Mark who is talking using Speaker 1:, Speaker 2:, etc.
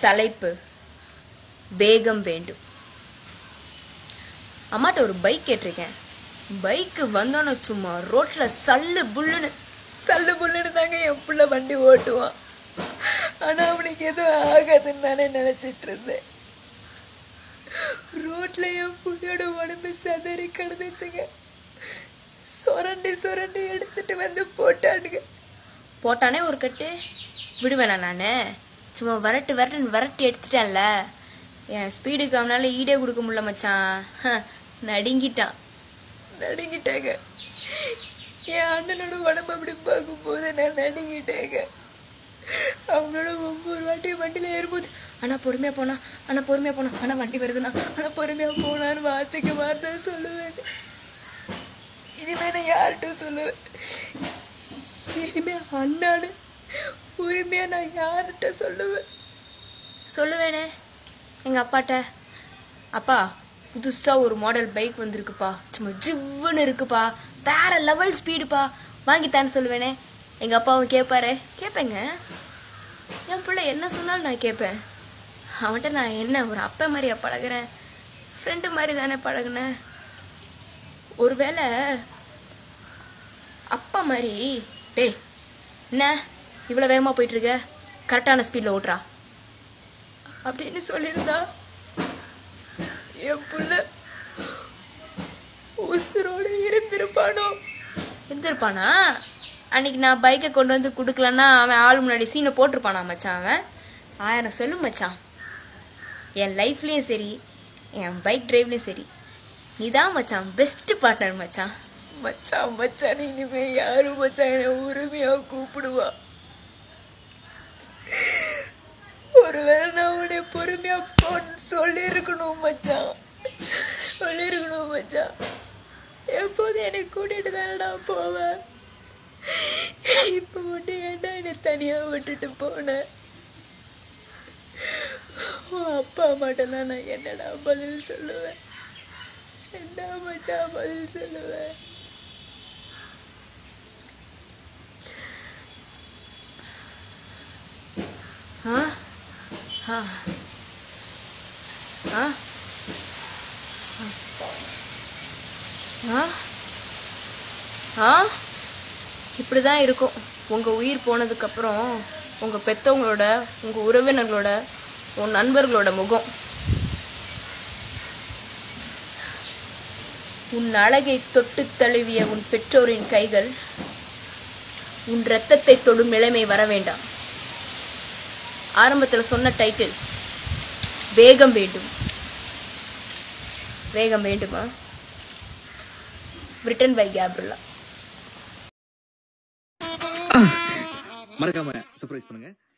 Speaker 1: தலைப்பு வேகம் வேண்டும் அம்மாட்ட ஒரு பைக் கேட்டிருக்கேன் பைக்கு வந்தோன்னு சும்மா ரோட்ல சல்லு புல்லுன்னு சல்லு புல்லுன்னு தாங்க என் புள்ள வண்டி ஓட்டுவான் ஆனா அவனுக்கு எதுவும் ஆகாதுன்னு தானே நினைச்சிட்டு இருந்தேன் ரோட்ல என் புள்ளையோட உடம்பு சதறி கிடந்துச்சுங்க சுரண்டி சுரண்டி எடுத்துட்டு வந்து போட்டானுங்க போட்டானே ஒரு கட்டு விடுவேனா நான் சும்மா வரட்டு வரட்டுன்னு வரட்டி எடுத்துட்டேன்ல என் ஸ்பீடுக்கு அவனால ஈடே கொடுக்க முடியல மச்சான் ஹ, நடுங்கிட்டான் நடுங்கிட்டாங்க என் அண்ணனோட உடம்பு அப்படி பார்க்கும்போது நான் நடுங்கிட்டேங்க அவனோட ஒவ்வொரு வாட்டியும் வண்டியில் ஏறும்போது ஆனால் பொறுமையாக போனா ஆனால் பொறுமையாக போனா ஆனால் வண்டி வருதுண்ணா ஆனால் பொறுமையாக போனான்னு வார்த்தைக்கு வார்த்தை சொல்லுவேன் இனிமே நான் யார்கிட்ட சொல்லுவேன் இனிமே அண்ணான்னு உரிமையா நான் யார்கிட்ட சொல்லுவேன் சொல்லுவேனே எங்க அப்பாட்ட அப்பா புதுசா ஒரு மாடல் பைக் வந்திருக்குப்பா சும்மா ஜிவ்வுன்னு இருக்குப்பா வேற லெவல் ஸ்பீடுப்பா வாங்கித்தான்னு சொல்லுவேனே எங்க அப்பாவும் கேட்பாரு கேட்பேங்க என் பிள்ளை என்ன சொன்னாலும் நான் கேட்பேன் அவன்கிட்ட நான் என்ன ஒரு அப்பா மாதிரியா பழகுறேன் ஃப்ரெண்டு மாதிரி தானே பழகுனேன் ஒருவேளை அப்பா மாதிரி டேய் என்ன இவ்வளோ வேகமாக போயிட்டு இருக்க கரெக்டான ஸ்பீடில் ஓட்டுறா அப்படின்னு சொல்லியிருந்தா என் புள்ள உசுரோடு இருந்திருப்பானோ இருந்திருப்பானா அன்னைக்கு நான் பைக்கை கொண்டு வந்து கொடுக்கலன்னா அவன் ஆள் முன்னாடி சீனை போட்டிருப்பானா மச்சான் அவன் ஆயிரம் சொல்லு மச்சான் என் லைஃப்லேயும் சரி என் பைக் டிரைவ்லேயும் சரி நீதான் மச்சான் பெஸ்ட் பார்ட்னர் மச்சான் மச்சான் மச்சான் இனிமே யாரும் மச்சான் என்னை உரிமையா கூப்பிடுவா ஒருவேளை நான் உன்னை பொறுமையா போன்னு சொல்லியிருக்கணும் மச்சான் சொல்லியிருக்கணும் மச்சான் எப்போதும் என்னை கூட்டிட்டு தானடா போவேன் இப்ப மட்டும் ஏன்டா என்னை தனியா விட்டுட்டு போனேன் உன் அப்பா அம்மாட்டெல்லாம் நான் என்னடா பதில் சொல்லுவேன் என்ன மச்சான் பதில் சொல்லுவேன் ஆ ஆ ஆ ஆ ஆ இப்படி தான் இருக்கும் உங்கள் உயிர் போனதுக்கப்புறம் உங்கள் பெற்றவங்களோட உங்கள் உறவினர்களோட உன் நண்பர்களோட முகம் உன் அழகை தொட்டு தழுவிய உன் பெற்றோரின் கைகள் உன் இரத்தத்தை தொடும் நிலைமை வர வேண்டாம் ஆரம்பத்தில் சொன்ன டைட்டில் வேகம் வேண்டும் வேகம் வேண்டுமா ரிட்டன் பை கேப்ரில்லா
Speaker 2: மறக்காம சர்ப்ரைஸ் பண்ணுங்க